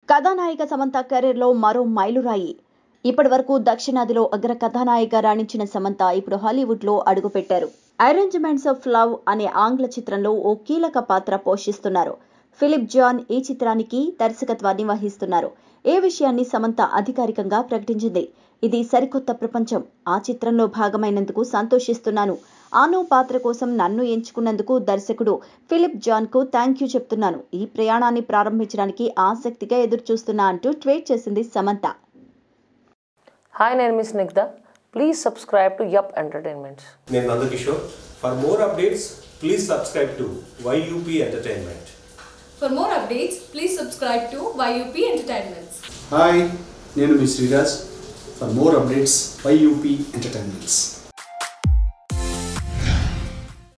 కథానాయిక సమంత కెరీర్లో మరో మైలురాయి ఇప్పటి వరకు దక్షిణాదిలో అగ్ర కథానాయిక రాణించిన సమంత ఇప్పుడు హాలీవుడ్లో అడుగుపెట్టారు అరేంజ్మెంట్స్ ఆఫ్ లవ్ అనే ఆంగ్ల చిత్రంలో ఓ కీలక పాత్ర పోషిస్తున్నారు ఫిలిప్ జాన్ ఈ చిత్రానికి దర్శకత్వాన్ని వహిస్తున్నారు ఏ విషయాన్ని సమంత అధికారికంగా ప్రకటించింది ఇది సరికొత్త ప్రపంచం ఆ చిత్రంలో భాగమైనందుకు సంతోషిస్తున్నాను ఆను పాత్ర కోసం నన్ను ఎంచుకున్నందుకు దర్శకుడు ఫిలిప్ జాన్ కు థ్యాంక్ యూ చెప్తున్నాను ఈ ప్రయాణాన్ని ప్రారంభించడానికి ఆసక్తిగా ఎదురు చూస్తున్నా అంటూ ట్వీట్ చేసింది సమంత హాయ్ నేను miss Nigdha please subscribe to YUP entertainments నేను Nandakishore for more updates please subscribe to YUP entertainment For more updates, please subscribe to YUP Entertainments. Hi నేను మీ Sriraj for more updates YUP entertainments